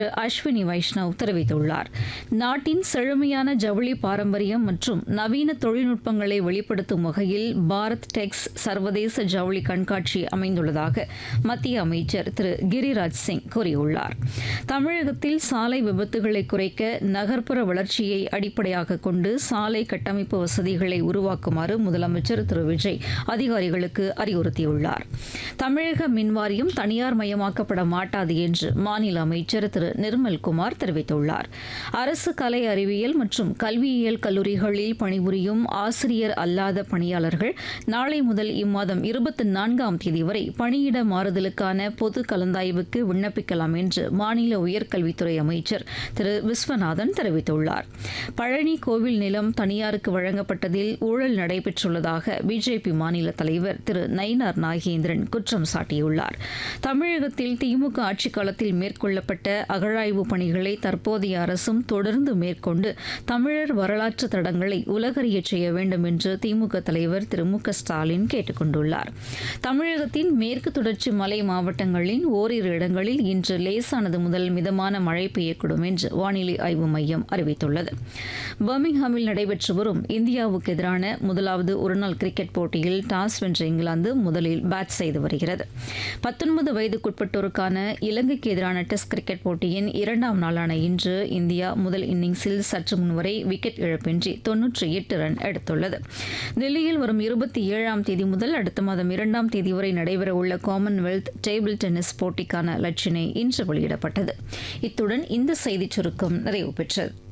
அஸ்வினி வைஷ்ணவ் தெரிவித்துள்ளார் நாட்டின் செழுமையான ஜவுளி பாரம்பரியம் மற்றும் நவீன தொழில்நுட்பங்களை வெளிப்படுத்தும் வகையில் பாரத் டெக்ஸ் சர்வதேச ஜவுளி கண்காட்சி அமைந்துள்ளதாக மத்திய அமைச்சர் திரு கிரிராஜ் சிங் கூறியுள்ளார் தமிழகத்தில் சாலை விபத்துகளை குறைக்க நகர்ப்புற வளர்ச்சியை அடிப்படையாக கொண்டு சாலை கட்டமைப்பு வசதிகளை உருவாக்குமாறு முதலமைச்சர் திரு விஜய் அதிகாரிகளுக்கு அறிவுறுத்தியுள்ளார் தமிழக மின்வாரியம் தனியார் மயமாக்கப்பட மாட்டாது என்று மாநில அமைச்சர் திரு நிர்மல்குமார் தெரிவித்துள்ளார் அரசு கலை அறிவியல் மற்றும் கல்வியியல் கல்லூரிகளில் பணிபுரியும் ஆசிரியர் அல்லாத பணியாளர்கள் நாளை முதல் இம்மாதம் இருபத்தி நான்காம் தேதி வரை பணியிட மாறுதலுக்கான பொது கலந்தாய்வுக்கு விண்ணப்பிக்கலாம் என்று மாநில உயர்கல்வித்துறை அமைச்சர் திரு விஸ்வநாதன் தெரிவித்துள்ளார் பழனி கோவில் நிலம் தனியாருக்கு வழங்கப்பட்டதில் ஊழல் நடைபெற்றுள்ளதாக பிஜேபி மாநில தலைவர் திரு நயினார் நாகேந்திரன் குற்றம் சாட்டியுள்ளார் தமிழகத்தில் திமுக ஆட்சிக் காலத்தில் மேற்கொள்ளப்பட்ட அகழாய்வு பணிகளை தற்போதைய அரசும் தொடர்ந்து மேற்கொண்டு தமிழர் வரலாற்று தடங்களை உலகறியச் செய்ய வேண்டும் என்று திமுக தலைவர் திரு மு க ஸ்டாலின் கேட்டுக் கொண்டுள்ளார் தமிழகத்தின் மேற்கு தொடர்ச்சி மலை மாவட்டங்களின் ஓரிரு இடங்களில் இன்று லேசானது முதல் மிதமான மழை பெய்யக்கூடும் என்று வானிலை ஆய்வு மையம் அறிவித்துள்ளது பர்மிங்ஹாமில் நடைபெற்று வரும் இந்தியாவுக்கு எதிரான முதலாவது ஒருநாள் கிரிக்கெட் போட்டியில் டாஸ் வென்ற இங்கிலாந்து முதலில் பேட் செய்து வருகிறது பத்தொன்பது வயதுக்குட்பட்டோருக்கான இலங்கைக்கு எதிரான டெஸ்ட் கிரிக்கெட் போட்டியின் இரண்டாம் நாளான இன்று இந்தியா முதல் இன்னிங்ஸில் சற்று முன்வரை விக்கெட் இழப்பின்றி தொன்னூற்றி எட்டு ரன் எடுத்துள்ளது தில்லியில் வரும் இருபத்தி ஏழாம் தேதி முதல் அடுத்த மாதம் இரண்டாம் தேதி வரை நடைபெறவுள்ள காமன்வெல்த் டேபிள் டென்னிஸ் போட்டிக்கான லட்சினை இன்று வெளியிடப்பட்டது இத்துடன் இந்த செய்திச் சுருக்கம் நிறைவு பெற்றது